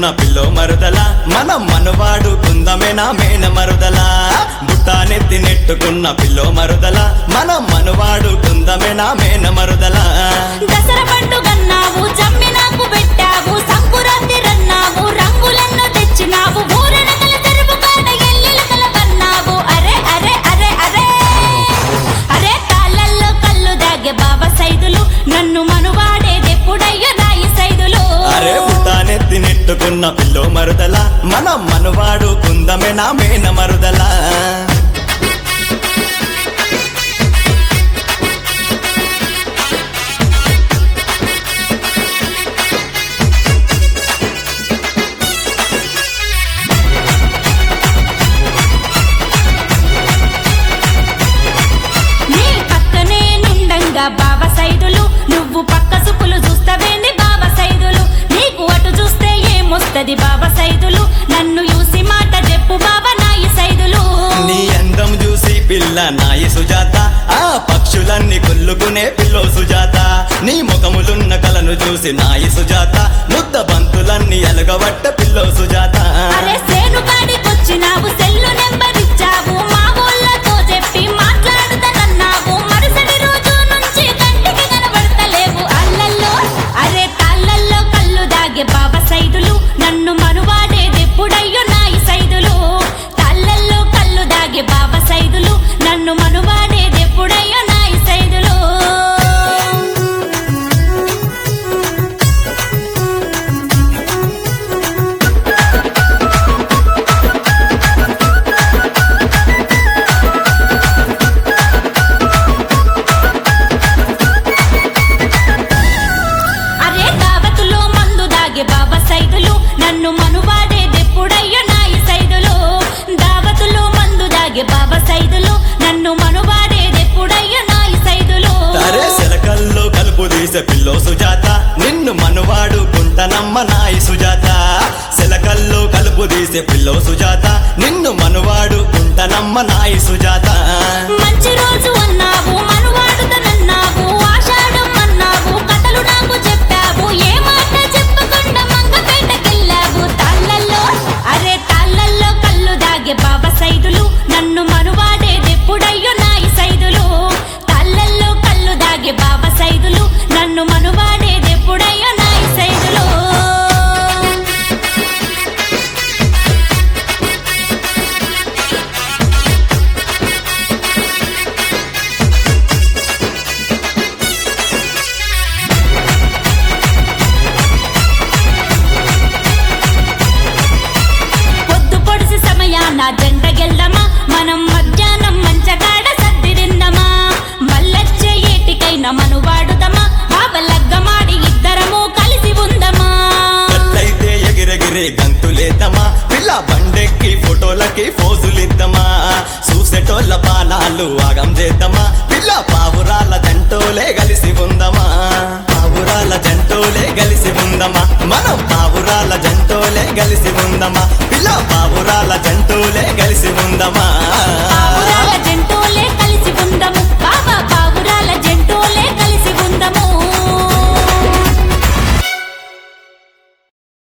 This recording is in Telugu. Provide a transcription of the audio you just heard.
పిల్లో మరుదల మనం మనవాడు కుందమే నా మేన మరుదల బుట్టానెత్తి నెట్టుకున్న పిల్లో మరుదల మనం మనవాడు కుందమే నా మేన మరుదల దసరా పండుగన్నావు జమ్మి నాకు పెట్టావు సంకురాత్రి రన్నావు రంగులన్నో తెచ్చినావు ఊరనకల తెరుపు కాడ ఎల్లిలకల పన్నావు అరే అరే అరే అరే అరే తాళ్ళల్లో కళ్ళు దాగే బాబా సైదులు నన్ను మనువాడేదెప్పుడయ్యో నాయి సైదులు అరే బుట్టానెత్తి నెట్టుకున్న పిల్లో మరుదల మనం మనవాడు కుందమే నా మేన మరుదల నీ పక్కనే నిండంగా బావ సైదులు నువ్వు పక్క సుపులు చూస్తావేంది బావ సైదులు నీకు అటు చూస్తే ఏమొస్తది బావ సైదులు నన్ను చూసి మాట చెప్పు బావ నాయి సైదులు నీ అందం చూసి పిల్ల నాయి సుజాత ఆ పక్షులన్నీ కొల్లుకునే పిల్లో సుజాత నీ ముఖములున్న కలను చూసి నాయి సుజాత ముద్ద బంతులన్నీ ఎలగబట్ట పిల్లో సుజాత అరే సేను కాడికొచ్చినావు సెల్లు నెంబర్ ఇచ్చావు మా ఊళ్ళతో చెప్పి మాట్లాడుతానన్నావు మరుసటి రోజు నుంచి కంటికి కనబడతలేవు అల్లల్లో అరే తాళ్ళల్లో కళ్ళు దాగే బావ సైదులు నన్ను మనువాడేదెప్పుడయ్యో నాయి సైదులు తాళ్ళల్లో కళ్ళు దాగే బావ సైదులు నన్ను మనువాడేదెప్పుడయ్యో నాయి సైదులు అరే దావతులో మందు దాగే బాబా సైదులు నన్ను మనువాడేదెప్పుడయ్యో నాయి సైదులు దావతులో మందు దాగే బాబా సైదులు నన్ను మనువాడేదెప్పుడయ్యో నాయి సైదులు అరే శిలకల్లో కలుపు తీసే పిల్లో సుజాత నిన్ను మనవాడు కుంటనమ్మ నాయి సుజాత శిలకల్లో కలుపు తీసే పిల్లో సుజాత నిన్ను మనవాడు కుంటనమ్మ నాయి సుజాత మంచి రోజు అన్నావు మనువాడుతనన్నావు ఆషాఢం అన్నావు కథలు నాకు చెప్పావు ఏ మాట చెప్పకుండా మంగపేటకెళ్ళావు తాళ్ళల్లో అరే తాళ్ళల్లో కళ్ళు దాగే బాబా సైదులు నన్ను మనువాడేదెప్పుడయ్యో నాయి సైదులు తాళ్ళల్లో కళ్ళు దాగే బాబా సైదులు నన్ను మనువాడేదెప్పుడయ్యో నాయి సైదులు పొద్దు పొడిసి సమయాన జంట గెల్దమా మనం మధ్యాహ్నం మంచగాడ సర్దిరిందమా మల్లచ్చే ఏటికైనా మను వాడుదమా బాబలగ్గమాడి ఇద్దరము కలిసి ఉందమా అట్లయితే ఎగిరెగిరే గంతులేద్దామా పిల్ల బండెక్కి ఫోటోలకి ఫోజులిద్దామా చూసేటోళ్ళ పానాలు ఆగం చేద్దామా పిల్ల పావురాల జంటోలే కలిసి ఉందమా పావురాల జంటోలే కలిసి ఉందమా మనం పావురాల జంటోలే కలిసి ఉందమా పిల్ల పావురాల జంటోలే కలిసి ఉందమా పావురాల